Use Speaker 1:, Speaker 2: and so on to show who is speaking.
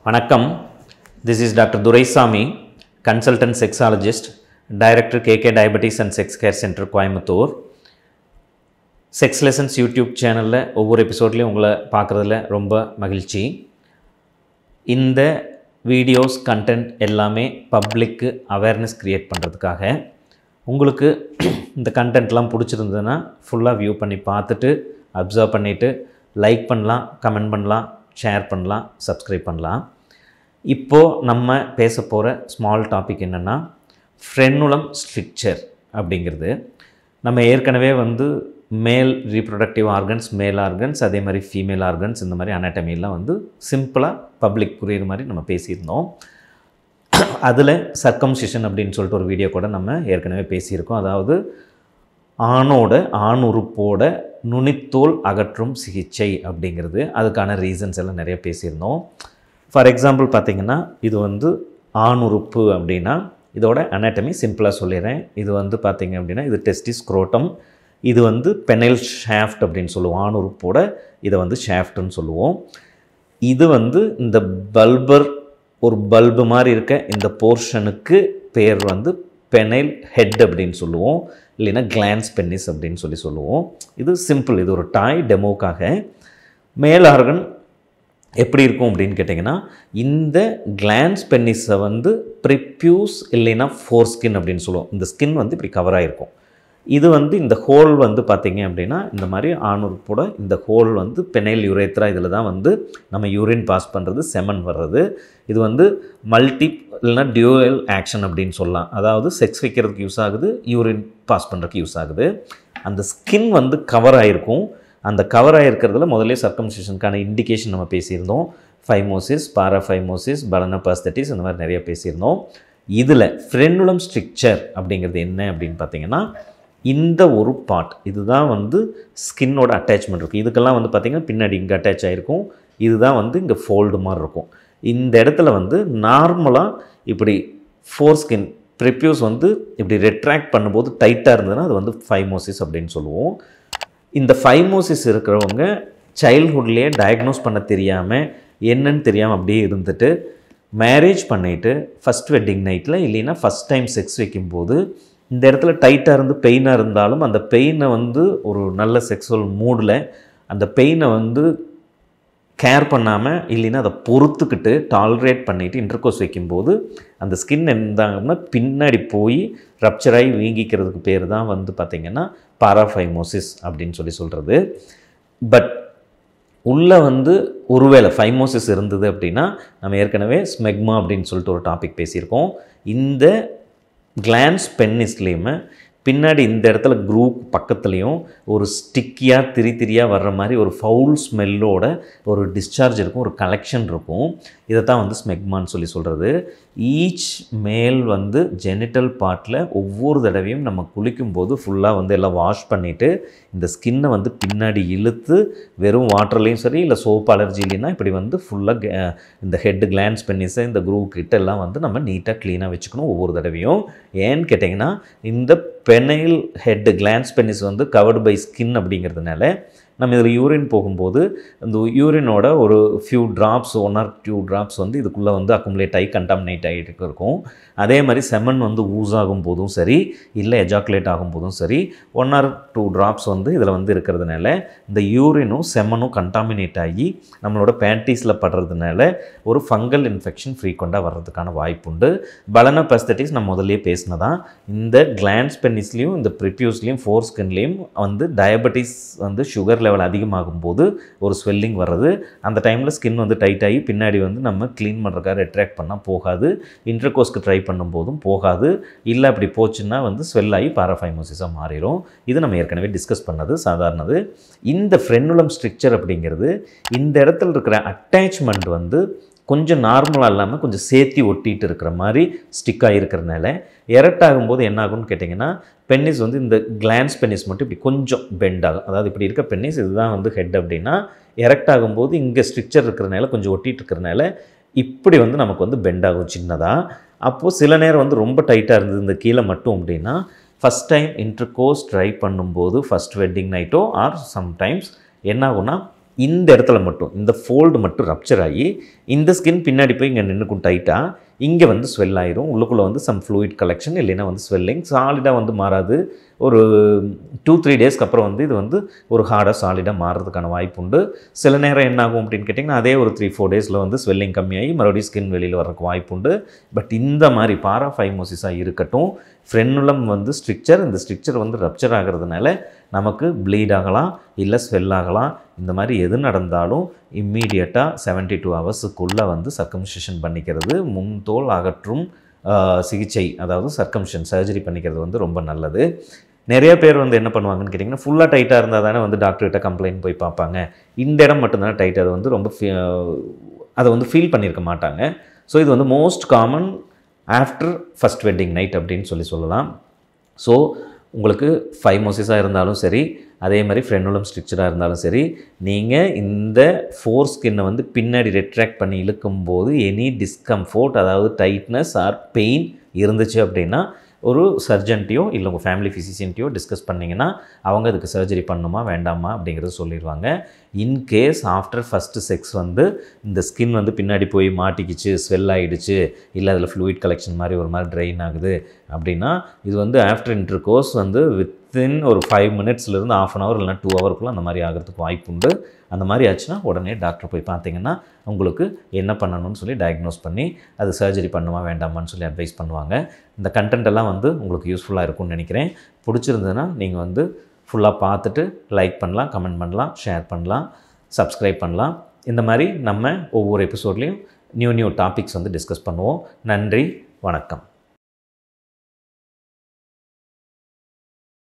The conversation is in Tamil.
Speaker 1: வணக்கம் this is doctor Duraisamy consultant sexologist director K K diabetes and sex care centre Coimbatore sex lessons YouTube சேனலில் ஒவ்வொரு எபிசோட்லேயும் உங்களை பார்க்குறதுல ரொம்ப மகிழ்ச்சி இந்த வீடியோஸ் கண்டென்ட் எல்லாமே பப்ளிக்கு அவேர்னஸ் க்ரியேட் பண்ணுறதுக்காக உங்களுக்கு இந்த கண்டென்ட்லாம் பிடிச்சிருந்ததுன்னா ஃபுல்லாக வியூ பண்ணி பார்த்துட்டு அப்சர்வ் பண்ணிவிட்டு லைக் பண்ணலாம் கமெண்ட் பண்ணலாம் ஷேர் பண்ணலாம் சப்ஸ்கிரைப் பண்ணலாம் இப்போது நம்ம பேச போகிற ஸ்மால் டாபிக் என்னென்னா ஃப்ரெனுலம் ஸ்ட்ரிக்சர் அப்படிங்கிறது நம்ம ஏற்கனவே வந்து மேல் ரீப்ரொடக்டிவ் ஆர்கன்ஸ் மேல் ஆர்கன்ஸ் அதே மாதிரி ஃபீமேல் ஆர்கன்ஸ் இந்த மாதிரி அனாட்டமிலாம் வந்து சிம்பிளாக பப்ளிக் புரியுற மாதிரி நம்ம பேசியிருந்தோம் அதில் சர்க்கம்சிஷன் அப்படின்னு சொல்லிட்டு ஒரு வீடியோ கூட நம்ம ஏற்கனவே பேசியிருக்கோம் அதாவது ஆணோட ஆண் உறுப்போட நுனித்தோல் அகற்றும் சிகிச்சை அப்படிங்கிறது அதுக்கான ரீசன்ஸ் எல்லாம் நிறைய பேசியிருந்தோம் ஃபார் எக்ஸாம்பிள் பார்த்தீங்கன்னா இது வந்து ஆண் உறுப்பு அப்படின்னா இதோட அனாட்டமி சிம்பிளாக சொல்லிடுறேன் இது வந்து பார்த்தீங்க அப்படின்னா இது டெஸ்டிஸ் குரோட்டம் இது வந்து பெனல் ஷாஃப்ட் அப்படின்னு சொல்லுவோம் ஆண் உறுப்போட இதை வந்து ஷாஃப்ட்னு சொல்லுவோம் இது வந்து இந்த பல்பர் ஒரு பல்பு மாதிரி இருக்க இந்த போர்ஷனுக்கு பேர் வந்து பெனைல் ஹெட் அப்படின்னு சொல்லுவோம் இல்லைன்னா கிளான்ஸ் பென்னிஸ் அப்படின்னு சொல்லி சொல்லுவோம் இது சிம்பிள் இது ஒரு டாய் டெமோக்காக மேல் ஆர்கன் எப்படி இருக்கும் அப்படின்னு கேட்டிங்கன்னா இந்த கிளான்ஸ் பென்னிஸை வந்து ப்ரிப்யூஸ் இல்லைன்னா ஃபோர் ஸ்கின் அப்படின்னு சொல்லுவோம் இந்த ஸ்கின் வந்து இப்படி கவர் ஆகிருக்கும் இது வந்து இந்த ஹோல் வந்து பார்த்திங்க அப்படின்னா இந்த மாதிரி ஆணுறுப்போட இந்த ஹோல் வந்து பெனைல் யூரேத்ரா இதில் தான் வந்து நம்ம யூரின் பாஸ் பண்ணுறது செமன் வர்றது இது வந்து மல்டி இல்லைனா டியூவல் ஆக்ஷன் அப்படின்னு சொல்லலாம் அதாவது செக்ஸ் வைக்கிறதுக்கு யூஸ் ஆகுது யூரின் பாஸ் பண்ணுறதுக்கு யூஸ் ஆகுது அந்த ஸ்கின் வந்து கவர் ஆகிருக்கும் அந்த கவர் ஆகிருக்கிறதுல முதல்ல சர்க்கம்சிஷனுக்கான இண்டிகேஷன் நம்ம பேசியிருந்தோம் ஃபைமோசிஸ் பாராஃபைமோசிஸ் பலனபாஸ்தட்டிஸ் இந்த மாதிரி நிறைய பேசியிருந்தோம் இதில் ஃப்ரெனுலம் ஸ்ட்ரிக்சர் அப்படிங்கிறது என்ன அப்படின்னு பார்த்தீங்கன்னா இந்த ஒரு பார்ட் இதுதான் வந்து ஸ்கின்னோட அட்டாச்மெண்ட் இருக்கும் இதுக்கெல்லாம் வந்து பார்த்திங்கன்னா பின்னாடி இங்கே அட்டாச் ஆகிருக்கும் இதுதான் வந்து இங்கே ஃபோல்டு மாதிரி இருக்கும் இந்த இடத்துல வந்து நார்மலாக இப்படி ஃபோர் ஸ்கின் ப்ரிப்யூஸ் வந்து இப்படி ரெட்ராக்ட் பண்ணும்போது டைட்டாக இருந்ததுன்னா அது வந்து ஃபைமோசிஸ் அப்படின்னு சொல்லுவோம் இந்த ஃபைமோசிஸ் இருக்கிறவங்க சைல்ட்ஹுட்லேயே டயக்னோஸ் பண்ண தெரியாமல் என்னன்னு தெரியாமல் அப்படியே இருந்துட்டு மேரேஜ் பண்ணிவிட்டு ஃபஸ்ட் வெட்டிங் நைட்டில் இல்லைன்னா ஃபஸ்ட் டைம் செக்ஸ் வைக்கும்போது இந்த இடத்துல டைட்டாக இருந்து பெயினாக இருந்தாலும் அந்த பெயினை வந்து ஒரு நல்ல செக்ஸுவல் மூடில் அந்த பெயினை வந்து கேர் பண்ணாமல் இல்லைன்னா அதை பொறுத்துக்கிட்டு டாலரேட் பண்ணிவிட்டு இன்டர்கோஸ் வைக்கும்போது அந்த ஸ்கின் இருந்தாங்கன்னா பின்னாடி போய் ரப்சராகி வீங்கிக்கிறதுக்கு பேர் தான் வந்து பார்த்திங்கன்னா பாராஃபைமோசிஸ் அப்படின்னு சொல்லி சொல்கிறது பட் உள்ளே வந்து ஒருவேளை ஃபைமோசிஸ் இருந்தது அப்படின்னா நம்ம ஏற்கனவே ஸ்மெக்மா அப்படின்னு சொல்லிட்டு ஒரு டாபிக் பேசியிருக்கோம் இந்த கிளான்ஸ் பென்னிஸ்லேயுமே பின்னாடி இந்த இடத்துல குரூப் பக்கத்துலேயும் ஒரு ஸ்டிக்கியாக திரி திரியாக வர்ற மாதிரி ஒரு ஃபவுல் ஸ்மெல்லோட ஒரு டிஸ்சார்ஜ் இருக்கும் ஒரு கலெக்ஷன் இருக்கும் இதை தான் வந்து ஸ்மெக்மான்னு சொல்லி சொல்கிறது ஈச் மேல் வந்து ஜெனிட்டல் பார்ட்டில் ஒவ்வொரு தடவையும் நம்ம குளிக்கும்போது ஃபுல்லாக வந்து எல்லாம் வாஷ் பண்ணிவிட்டு இந்த ஸ்கின்னை வந்து பின்னாடி இழுத்து வெறும் வாட்டர்லேயும் சரி இல்லை சோப் அலர்ஜி இல்லைன்னா இப்படி வந்து ஃபுல்லாக இந்த ஹெட் கிளான்ஸ் பென்னிஸை இந்த குரூப் கிட்ட எல்லாம் வந்து நம்ம நீட்டாக க்ளீனாக வச்சுக்கணும் ஒவ்வொரு தடவையும் ஏன்னு கேட்டிங்கன்னா இந்த பெனைல் ஹெட் கிளான்ஸ் பென்னிஸ் வந்து கவர்டு பை ஸ்கின் அப்படிங்கிறதுனால நம்ம இதில் யூரின் போகும்போது இந்த யூரினோட ஒரு few drops one or two drops வந்து இதுக்குள்ளே வந்து அக்குமுலேட் ஆகி கண்டாமினேட் ஆகிட்டு இருக்கும் அதே மாதிரி செமன் வந்து ஊஸ் ஆகும் போதும் சரி இல்லை எஜாக்குலேட் ஆகும் போதும் சரி ஒன் ஆர் டூ ட்ராப்ஸ் வந்து இதில் வந்து இருக்கிறதுனால இந்த யூரினும் செமனும் கண்டாமினேட் ஆகி நம்மளோட பேண்டீஸில் படுறதுனால ஒரு ஃபங்கல் இன்ஃபெக்ஷன் ஃப்ரீக்வெண்ட்டாக வர்றதுக்கான வாய்ப்பு உண்டு பலன பெஸ்தட்டிஸ் நம்ம முதல்லே பேசினதான் இந்த கிளான்ஸ் பென்னிஸ்லேயும் இந்த ப்ரிப்யூஸ்லேயும் ஃபோர் ஸ்கின்லேயும் வந்து டயபெட்டிஸ் வந்து சுகர் லெவல் அதிகமாகும் போது ஒரு ஸ்வெல்லிங் வர்றது அந்த டைமில் ஸ்கின் வந்து டைட் ஆகி பின்னாடி வந்து நம்ம க்ளீன் பண்ணுறக்காக ரெட்ராக்ட் பண்ணால் போகாது இன்டர்கோஸ்க்கு ட்ரை பண்ணும்போதும் போகாது இல்லை அப்படி போச்சுன்னா வந்து ஸ்வெல் ஆகி பாராஃபைமோசிஸாக மாறிடும் இது நம்ம ஏற்கனவே டிஸ்கஸ் பண்ணது சாதாரணது இந்த ஃப்ரெனுலம் ஸ்ட்ரிக்சர் அப்படிங்கிறது இந்த இடத்துல இருக்கிற அட்டாச்மெண்ட் வந்து கொஞ்சம் நார்மலாக இல்லாமல் கொஞ்சம் சேர்த்தி ஒட்டிகிட்டு இருக்கிற மாதிரி ஸ்டிக்காக இருக்கிறனால எரட் ஆகும்போது என்ன ஆகும்னு கேட்டிங்கன்னா பென்னிஸ் வந்து இந்த கிளான்ஸ் பென்னிஸ் மட்டும் இப்படி கொஞ்சம் பெண்ட் ஆகும் அதாவது இப்படி இருக்க பென்னிஸ் இதுதான் வந்து ஹெட் அப்படின்னா எரக்ட் ஆகும்போது இங்கே ஸ்ட்ரிக்சர் இருக்கிறனால கொஞ்சம் ஒட்டிகிட்டு இருக்கிறனால இப்படி வந்து நமக்கு வந்து பெண்ட் ஆகும் சின்னதாக அப்போது சில நேரம் வந்து ரொம்ப டைட்டாக இருந்தது இந்த கீழே மட்டும் அப்படின்னா ஃபஸ்ட் டைம் இன்டர்கோர்ஸ் ட்ரை பண்ணும்போது ஃபஸ்ட் வெட்டிங் நைட்டோ ஆர் சம்டைம்ஸ் என்ன ஆகும்னா இந்த இடத்துல மட்டும் இந்த ஃபோல்டு மட்டும் ரப்சர் ஆகி இந்த ஸ்கின் பின்னாடி போய் இங்கே நின்றுக்கும் டைட்டாக இங்கே வந்து ஸ்வெல் ஆயிரும் உள்ளுக்குள்ளே வந்து சம் ஃப்ளூயிட் கலெக்ஷன் இல்லைன்னா வந்து ஸ்வெல்லிங் சாலிடாக வந்து மாறாது ஒரு டூ த்ரீ டேஸ்க்கு அப்புறம் வந்து இது வந்து ஒரு ஹார்டாக சாலிடாக மாறுறதுக்கான வாய்ப்பு உண்டு சில நேரம் என்ன ஆகும் அப்படின்னு கேட்டிங்கன்னா அதே ஒரு த்ரீ ஃபோர் டேஸில் வந்து ஸ்வெல்லிங் கம்மியாகி மறுபடியும் ஸ்கின் வெளியில் வர்றதுக்கு வாய்ப்பு உண்டு பட் இந்த மாதிரி பாரா ஃபைமோசிஸாக இருக்கட்டும் ஃப்ரென்னுலம் வந்து ஸ்ட்ரிக்சர் இந்த ஸ்ட்ரிக்சர் வந்து ரப்சர் ஆகிறதுனால நமக்கு ப்ளீட் ஆகலாம் இல்லை ஸ்வெல் ஆகலாம் இந்த மாதிரி எது நடந்தாலும் இம்மீடியட்டாக செவன்ட்டி டூ ஹவர்ஸுக்குள்ளே வந்து சர்க்கம்சிஷன் பண்ணிக்கிறது முன் தோல் அகற்றும் ஆஹ், சிகிச்சை அதாவது சர்க்கம்ஷன் சர்ஜரி பண்ணிக்கிறது வந்து ரொம்ப நல்லது நிறைய பேர் வந்து என்ன பண்ணுவாங்கன்னு கேட்டிங்கன்னா ஃபுல்லாக டைட்டாக இருந்தால் தானே வந்து டாக்டர்கிட்ட கம்ப்ளைண்ட் போய் பார்ப்பாங்க இந்த இடம் மட்டும்தானே டைட் அது வந்து ரொம்ப fe- அதை வந்து ஃபீல் பண்ணியிருக்க மாட்டாங்க ஸோ இது வந்து most common after first wedding night அப்படின்னு சொல்லி சொல்லலாம் ஸோ உங்களுக்கு ஃபைமோசிஸாக இருந்தாலும் சரி அதே மாதிரி ஃப்ரெண்டுலம் ஸ்ட்ரிக்சராக இருந்தாலும் சரி நீங்கள் இந்த ஃபோர் ஸ்கின்னை வந்து பின்னாடி ரெட்ராக்ட் பண்ணி இழுக்கும்போது எனி டிஸ்கம்ஃபோர்ட் அதாவது டைட்னஸ் ஆர் பெயின் இருந்துச்சு அப்படின்னா ஒரு சர்ஜன்ட்டையோ இல்லை உங்கள் ஃபேமிலி ஃபிசிஷியன்ட்டையோ டிஸ்கஸ் பண்ணிங்கன்னா அவங்க அதுக்கு சர்ஜரி பண்ணுமா வேண்டாமா அப்படிங்கிறது சொல்லிடுவாங்க இன்கேஸ் ஆஃப்டர் ஃபஸ்ட்டு செக்ஸ் வந்து இந்த ஸ்கின் வந்து பின்னாடி போய் மாட்டிக்கிச்சு ஸ்வெல் ஆகிடுச்சு இல்லை அதில் ஃப்ளூயிட் கலெக்ஷன் மாதிரி ஒரு மாதிரி ட்ரெயின் ஆகுது அப்படின்னா இது வந்து ஆஃப்டர் இன்டர் கோர்ஸ் வந்து வித்தின் ஒரு ஃபைவ் மினிட்ஸ்லேருந்து ஆஃப் அன் ஹவர் இல்லைனா டூ ஹவருக்குள்ளே அந்த மாதிரி ஆகிறதுக்கு வாய்ப்பு உண்டு அந்த மாதிரி ஆச்சுன்னா உடனே டாக்டர் போய் பார்த்தீங்கன்னா உங்களுக்கு என்ன பண்ணணும்னு சொல்லி டயக்னோஸ் பண்ணி அது சர்ஜரி பண்ணுமா வேண்டாமான்னு சொல்லி அட்வைஸ் பண்ணுவாங்க இந்த கண்டென்ட் எல்லாம் வந்து உங்களுக்கு யூஸ்ஃபுல்லாக இருக்கும்னு நினைக்கிறேன் பிடிச்சிருந்ததுன்னா நீங்கள் வந்து ஃபுல்லாக பார்த்துட்டு லைக் பண்ணலாம் கமெண்ட் பண்ணலாம் ஷேர் பண்ணலாம் சப்ஸ்கிரைப் பண்ணலாம் இந்த மாதிரி நம்ம ஒவ்வொரு எபிசோட்லேயும் நியூ நியூ டாபிக்ஸ் வந்து டிஸ்கஸ் பண்ணுவோம் நன்றி வணக்கம்